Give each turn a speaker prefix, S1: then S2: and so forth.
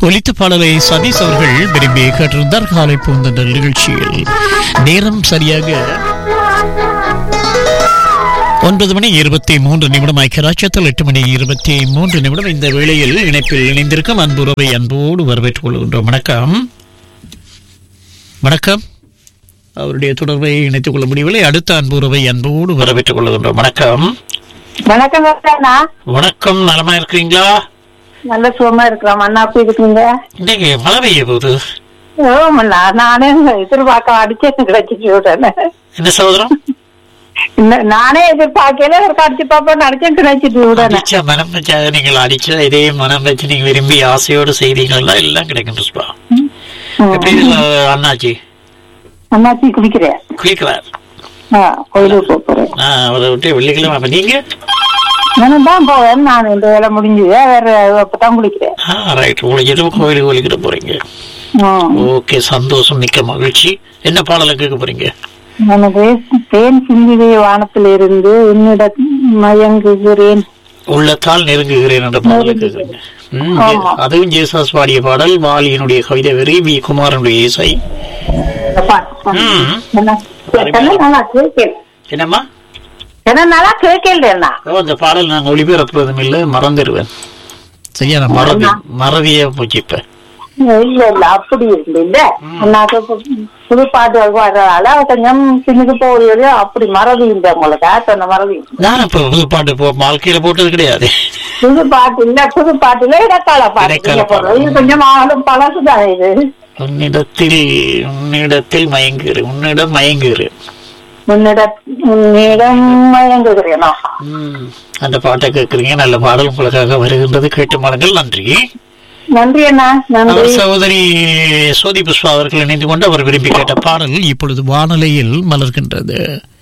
S1: ஒலித்த பாடலை சதீஷ் அவர்கள் விரும்பி கேட்டிருந்தார் காலை பூந்தண்டல் நிகழ்ச்சியில் நேரம் சரியாக ஒன்பது மணி இருபத்தி மூன்று நிமிடம் ஐக்கியராட்சத்தில் எட்டு மணி இருபத்தி மூன்று நிமிடம் இந்த வேளையில் இணைப்பில் இணைந்திருக்கும் அன்புறவை அன்போடு வரவேற்றுக் கொள்கின்றோம் வணக்கம் வணக்கம் அவருடைய தொடர்பை இணைத்துக் கொள்ள முடியவில்லை அடுத்த அன்புறவை அன்போடு வரவேற்றுக் கொள்கின்றோம் வணக்கம்
S2: வணக்கம் அண்ணா
S1: வணக்கம் நலமா இருக்கிறீங்களா
S2: நல்ல சுகமா இருக்கிறோம் அண்ணா அப்படி இருக்கீங்க
S1: இன்னைக்கு மழை பெய்ய போகுது
S2: ஓமண்ணா நானே எதிர்பார்க்க அடிச்சு கிடைச்சிட்டு விட்டேன்
S1: என்ன சகோதரம்
S2: இன்ன- நானே எதிர்பார்க்கல ஒரு அடிச்சு பாப்பா அடிச்சு கிடைச்சிட்டு விடனே
S1: அடிச்ச மனம் வச்சாக நீங்கள் அடிச்ச இதே மனம் வச்சு நீங்க விரும்பி ஆசையோடு செய்தீங்கன்னா எல்லாம் கிடைக்கும் புஷ்பா எப்படி அஹ், அண்ணாச்சி
S2: அண்ணாச்சி குடிக்கிறேன்
S1: குளிக்கிறார்
S2: ஆ, கோயிலுக்கு போக போறேன்
S1: நான் அவரை விட்டு வெள்ளிக்கிழமை அப்ப நீங்க
S2: நானும் தான் போவேன் நான் இந்த வேலை முடிஞ்சுது வேற அப்பதான் குளிக்கிறேன்
S1: ரைட் குளிச்சுட்டு கோயிலுக்கு குளிக்கிற போறீங்க
S2: ம்.
S1: ஓகே சந்தோஷம் மிக்க மகிழ்ச்சி என்ன பாடலை கேட்க போறீங்க
S2: எனக்கு தேன் சிந்திதே வானத்தில் இருந்து என்னிட மயங்குகிறேன்
S1: உள்ளத்தால் நெருங்குகிறேன் என்ற பாடலை கேட்குறீங்க ம்,
S2: ஆமா.
S1: அதுவும் ஜேசாஸ் பாடிய பாடல் வாலியினுடைய கவிதை வெறி வி குமாரனுடைய இசை
S2: இந்த பாட்டு.
S1: ம்.
S2: என்ன? என்ன நல்லா கேட்கல
S1: என்னம்மா
S2: என்ன நல்லா கேட்கல
S1: ஓ, அந்த பாடல் நாங்க ஒளிபரப்புறதும் இல்லை மறந்துடுவேன் சரியா நான் மறதி மறதியே போச்சு இப்ப
S2: இல்ல இல்ல அப்படி இருந்து இல்ல நான் இப்ப புது பாட்டு வர்றதால கொஞ்சம் பின்னுக்கு போகுது அப்படி மறதி இல்லை உங்களுக்கு சொன்ன மறதி
S1: நான் இப்ப புது பாட்டு போ வாழ்க்கையில போட்டது கிடையாது
S2: புது பாட்டு இல்ல புது பாட்டு இல்ல இடக்கால பாட்டு
S1: இடைக்கால
S2: நீங்க போடுறது. இது கொஞ்சம் ஆளும் பழசுதான் இது
S1: உன்னிடத்தில் உன்னிடத்தில் மயங்குகிறேன் உன்னிடம் மயங்குகிறேன்
S2: உன்னிட உன்னிடம் மயங்குகிறேனோ
S1: ம், அந்த பாட்டை கேட்குறீங்க நல்ல பாடல் உங்களுக்காக வருகின்றது கேட்டு மாடுங்கள் நன்றி
S2: நன்றி அண்ணா நன்றி
S1: அவர் சகோதரி சோதி புஷ்பா அவர்கள் இணைந்து கொண்டு அவர் விரும்பி கேட்ட பாடல் இப்பொழுது வானொலியில் மலர்கின்றது